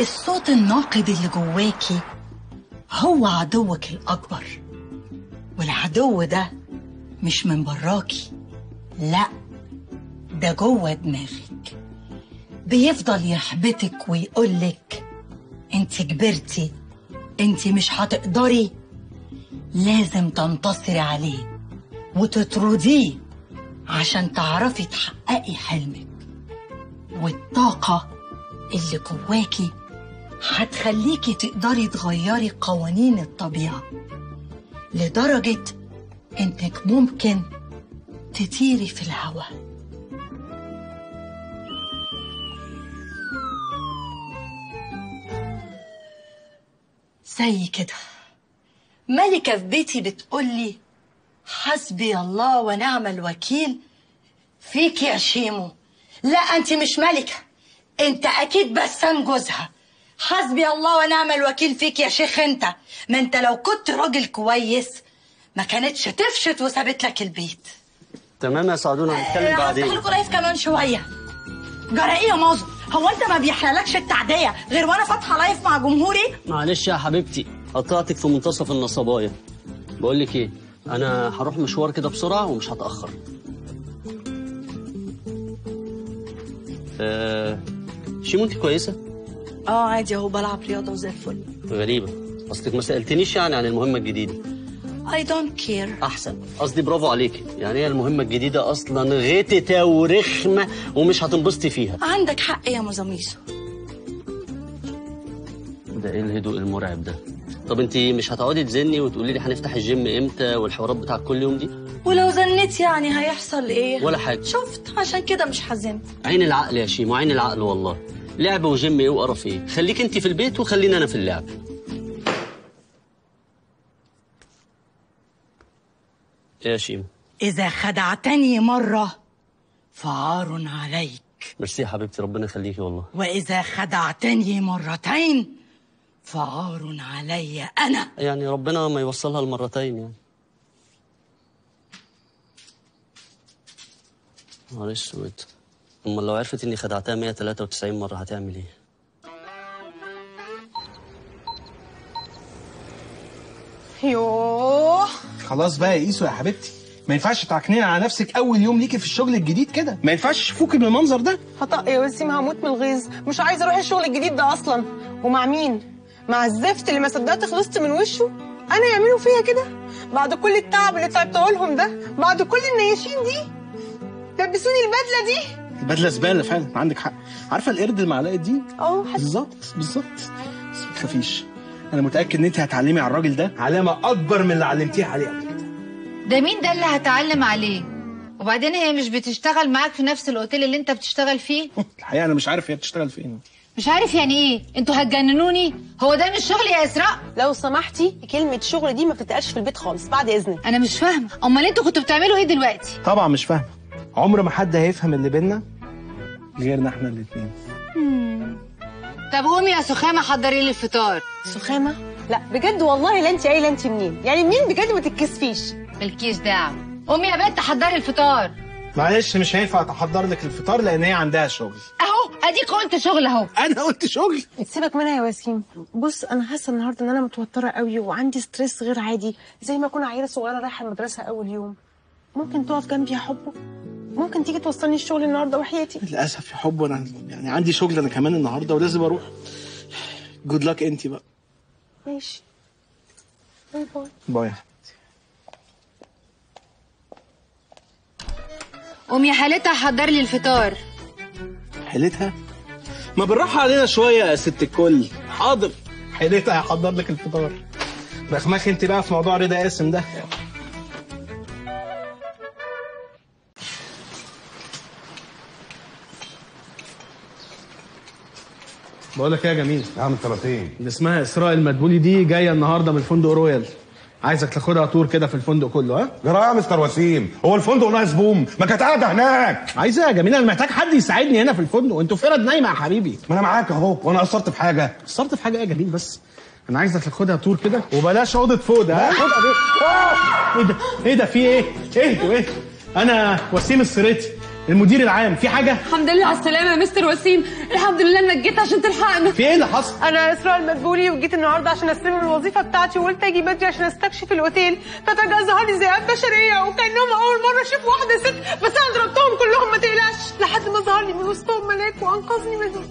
الصوت الناقد اللي جواكي هو عدوك الأكبر والعدو ده مش من براكي لا ده جوه دماغك بيفضل يحبطك ويقولك انت كبرتي انت مش هتقدري لازم تنتصري عليه وتطرديه عشان تعرفي تحققي حلمك والطاقة اللي جواكي هتخليكي تقدري تغيري قوانين الطبيعة لدرجة انك ممكن تطيري في الهواء زي كده ملكة في بيتي بتقولي حسبي الله ونعم الوكيل فيك يا شيمو لا انت مش ملكة انت اكيد بسام جوزها حسبي الله ونعم الوكيل فيك يا شيخ انت ما انت لو كنت راجل كويس ما كانتش تفشت وسابت لك البيت تمام يا سعدون هنتكلم هفتح بعدين لكم لايف كمان شويه جرى ايه يا مازو هو انت ما بيحلالكش التعديه غير وانا فاتحه لايف مع جمهوري معلش يا حبيبتي قطعتك في منتصف النصبايه بقول لك ايه انا هروح مشوار كده بسرعه ومش هتاخر آه شيمو انت كويسه اه عادي اهو بلعب رياضه وزي الفل غريبه اصلك ما سالتنيش يعني عن المهمه الجديده I don't care احسن قصدي برافو عليكي يعني هي المهمه الجديده اصلا غتتة ورخمه ومش هتنبسطي فيها عندك حق يا مزاميسو ده ايه الهدوء المرعب ده طب انت مش هتقعدي تزني وتقولي لي هنفتح الجيم امتى والحوارات بتاعت كل يوم دي ولو زنيت يعني هيحصل ايه ولا حاجه شفت عشان كده مش حزنت عين العقل يا شيمو عين العقل والله لعب وجيم ايه وقرف ايه خليك انت في البيت وخليني انا في اللعب إيه يا شيمو اذا خدعتني مره فعار عليك ميرسي يا حبيبتي ربنا يخليكي والله واذا خدعتني مرتين فعار علي انا يعني ربنا ما يوصلها المرتين يعني نهار اسود امال لو عرفت اني خدعتها 193 مره هتعمل ايه يوه خلاص بقى يا ايسو يا حبيبتي ما ينفعش تعكنين على نفسك اول يوم ليكي في الشغل الجديد كده ما ينفعش يشوفوكي بالمنظر ده هطق يا وسيم هموت من الغيظ مش عايزه اروح الشغل الجديد ده اصلا ومع مين مع الزفت اللي ما صدقت خلصت من وشه انا يعملوا فيا كده بعد كل التعب اللي تعبته لهم ده بعد كل النياشين دي لبسوني البدله دي البدله زباله فعلا عندك حق عارفه القرد المعلقه دي اه حاسه بالظبط بالظبط بس ما تخافيش انا متاكد ان انت هتعلمي على الراجل ده علامه اكبر من اللي علمتيه عليه قبل كده ده مين ده اللي هتعلم عليه وبعدين هي مش بتشتغل معاك في نفس الاوتيل اللي انت بتشتغل فيه الحقيقه انا مش عارف هي بتشتغل فين مش عارف يعني ايه انتوا هتجننوني هو ده مش شغل يا اسراء لو سمحتي كلمه شغل دي ما بتتقالش في البيت خالص بعد اذنك انا مش فاهمه امال انتوا كنتوا بتعملوا ايه دلوقتي طبعا مش فاهمه عمر ما حد هيفهم اللي بينا غيرنا احنا الاثنين طب قومي يا سخامه حضري لي الفطار سخامه لا بجد والله لا انت قايله انت منين يعني منين بجد ما تتكسفيش مالكيش دعوه قومي يا بنت حضري الفطار معلش مش هينفع تحضر لك الفطار لان هي عندها شغل اهو اديك قلت شغل اهو انا قلت شغل سيبك منها يا وسيم بص انا حاسه النهارده ان انا متوتره قوي وعندي ستريس غير عادي زي ما اكون عيله صغيره رايحه المدرسه اول يود ممكن تقف جنبي يا حبه ممكن تيجي توصلني الشغل النهارده وحياتي للاسف يا حب انا يعني عندي شغل انا كمان النهارده ولازم اروح جود لك انت بقى ماشي باي باي باي قومي يا حالتها حضري لي الفطار حيلتها ما بالراحه علينا شويه يا ست الكل حاضر حيلتها هحضر لك الفطار بخمخ انت بقى في موضوع رضا قاسم ده بقول لك ايه يا جميل نعم الطرفين اللي اسمها اسراء المدبولي دي جايه النهارده من الفندق رويال عايزك تاخدها تور كده في الفندق كله ها جرى يا مستر وسيم هو الفندق ناقص بوم ما كانت قاعده هناك عايزة يا جميل انا محتاج حد يساعدني هنا في الفندق انتوا فرد نايمه يا حبيبي ما انا معاك اهو وانا قصرت في حاجه قصرت في حاجه ايه يا جميل بس انا عايزك تاخدها تور كده وبلاش اوضه فوق ده ها خد ايه ايه ده ايه ده في ايه اهدوا ايه انا وسيم السريتي المدير العام في حاجه الحمد لله على السلامة يا مستر وسيم الحمد لله انك جيت عشان تلحقنا في ايه اللي حصل انا اسراء المدبولي وجيت النهارده عشان استلم الوظيفه بتاعتي وقلت اجي بدري عشان استكشف الاوتيل ففجاه ظهر لي ذئاب بشريه وكانهم اول مره اشوف واحده ست بس انا ضربتهم كلهم ما تقلقش لحد ما ظهر لي من وسطهم ملاك وانقذني منهم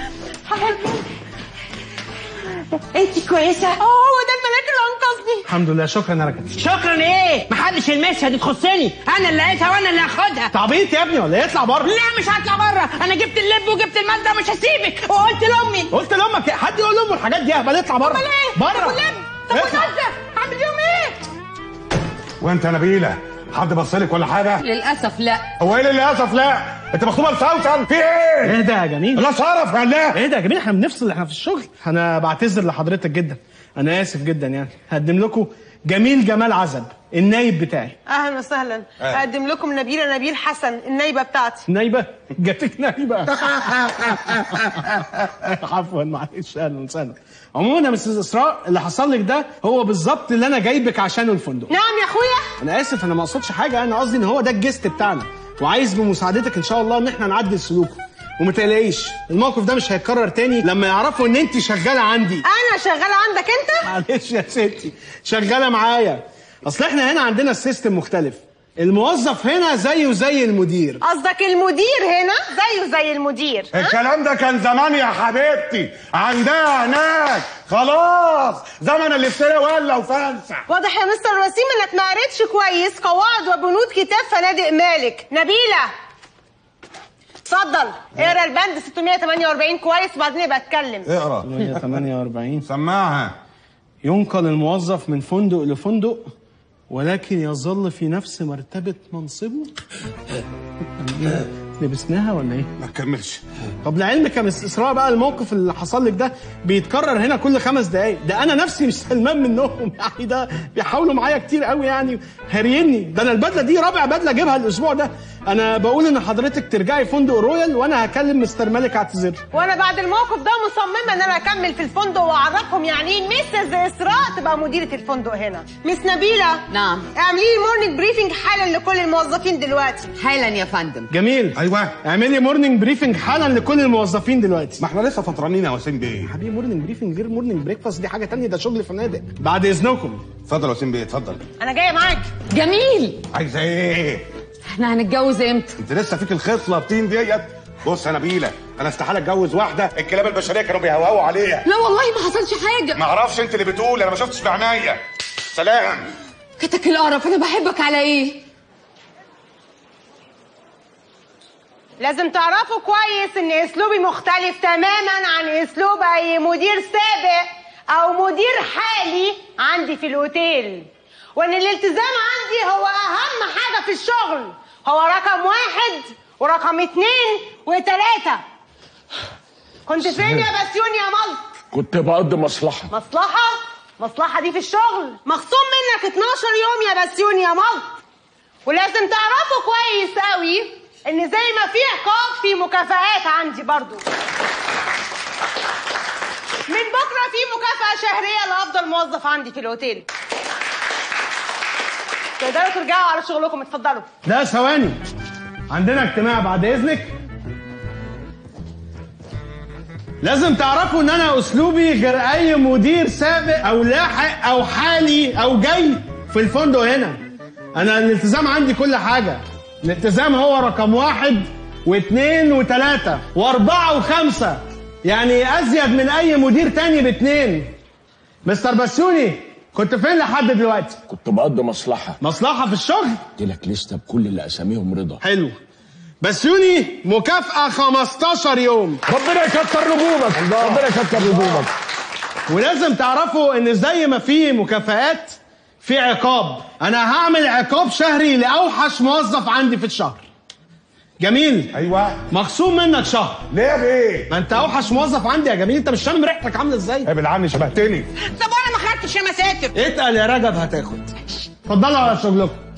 انت كويسه اه هو ده الملاك اللي انقذني الحمد لله شكرا يا ركب شكرا ايه محدش يلمسها دي تخصني انا اللي لقيتها وانا اللي هاخدها تعبيط يا ابني ولا إيه؟ اطلع بره لا مش هطلع بره انا جبت اللب وجبت الماده مش هسيبك وقلت لامي قلت لامك إيه؟ حد يقول لامه الحاجات دي اهبل اطلع بره بره طب اطلع. ونزل اعمل يوم ايه وانت يا نبيله حد بصلك ولا حاجه للأسف لا هو ايه اللي للاسف لا انت مخطوبه لسوسن في ايه ايه ده يا جميل لا صرف يا الله ايه ده يا جميل احنا بنفصل احنا في الشغل انا بعتذر لحضرتك جدا انا اسف جدا يعني هقدم لكم جميل جمال عزب النايب بتاعي اهلا وسهلا اقدم لكم نبيله نبيل حسن النايبه بتاعتي نايبه جاتك نايبه عفوا معلش اهلا وسهلا عموما يا مستر اسراء اللي حصل لك ده هو بالظبط اللي انا جايبك عشانه الفندق نعم يا اخويا انا اسف انا ما اقصدش حاجه انا قصدي ان هو ده الجست بتاعنا وعايز بمساعدتك ان شاء الله ان احنا نعدل سلوكه وما تقلقيش الموقف ده مش هيتكرر تاني لما يعرفوا ان انت شغاله عندي انا شغاله عندك انت معلش يا ستي شغاله معايا اصل احنا هنا عندنا السيستم مختلف الموظف هنا زيه زي المدير قصدك المدير هنا زيه زي المدير الكلام ده كان زمان يا حبيبتي عندها هناك خلاص زمن الافتراء ولا وفلسع واضح يا مستر وسيم انك ما قريتش كويس قواعد وبنود كتاب فنادق مالك نبيله اتفضل اقرا البند 648 كويس وبعدين يبقى اتكلم اقرا 148 سماعها ينقل الموظف من فندق لفندق ولكن يظل في نفس مرتبة منصبه لبسناها ولا ايه؟ ما تكملش طب لعلمك يا مس اسراء بقى الموقف اللي حصل لك ده بيتكرر هنا كل خمس دقايق ده انا نفسي مش سلمان منهم يعني ده بيحاولوا معايا كتير قوي يعني هاريني ده انا البدله دي رابع بدله اجيبها الاسبوع ده انا بقول ان حضرتك ترجعي فندق رويال وانا هكلم مستر مالك اعتذر وانا بعد الموقف ده مصممه ان انا اكمل في الفندق واعرفهم يعني ايه مسز اسراء تبقى مديره الفندق هنا مس نبيله نعم اعملي لي مورنينج بريفنج حالا لكل الموظفين دلوقتي حالا يا فندم جميل ايوه اعملي مورنينج بريفنج حالا لكل الموظفين دلوقتي ما احنا لسه فطرانين يا وسيم بيه حبيبي مورنينج بريفنج غير مورنينج بريكفاست دي حاجه تانية ده شغل فنادق بعد اذنكم اتفضل يا وسيم بيه اتفضل انا جايه معاك جميل عايزه ايه احنا هنتجوز امتى انت لسه فيك الخصله الطين ديت بص يا نبيله انا استحاله اتجوز واحده الكلاب البشريه كانوا بيهوهوا عليها لا والله ما حصلش حاجة ما اعرفش انت اللي بتقول انا ما شفتش بعينيا سلام كتك القرف انا بحبك على ايه لازم تعرفوا كويس ان اسلوبي مختلف تماما عن اسلوب اي مدير سابق او مدير حالي عندي في الاوتيل وان الالتزام عندي هو اهم حاجه في الشغل هو رقم واحد ورقم اتنين وتلاته كنت فين يا بسيون يا ملط كنت بقضي مصلحة مصلحة؟ مصلحة دي في الشغل مخصوم منك 12 يوم يا بسيون يا ملط ولازم تعرفوا كويس قوي ان زي ما في عقاب في مكافآت عندي برضو من بكرة في مكافأة شهرية لأفضل موظف عندي في الأوتيل تقدروا ترجعوا على شغلكم اتفضلوا لا ثواني عندنا اجتماع بعد اذنك لازم تعرفوا ان انا اسلوبي غير اي مدير سابق او لاحق او حالي او جاي في الفندق هنا انا الالتزام عندي كل حاجه الالتزام هو رقم واحد واثنين وثلاثة واربعة وخمسة يعني ازيد من اي مدير تاني باتنين مستر بسيوني كنت فين لحد دلوقتي كنت بقضي مصلحة مصلحة في الشغل قلت لك لسه بكل اللي اساميهم رضا حلو بسيوني مكافأة 15 يوم ربنا يكتر نجومك ربنا يكتر نجومك ولازم تعرفوا ان زي ما في مكافآت في عقاب انا هعمل عقاب شهري لاوحش موظف عندي في الشهر جميل ايوه مخصوم منك شهر ليه يا بيه ما انت اوحش موظف عندي يا جميل انت مش شامم ريحتك عامله ازاي ابعد عني شبهتني طب وانا ما خدتش يا مساتر اتقل يا رجب هتاخد اتفضلوا على شغلكم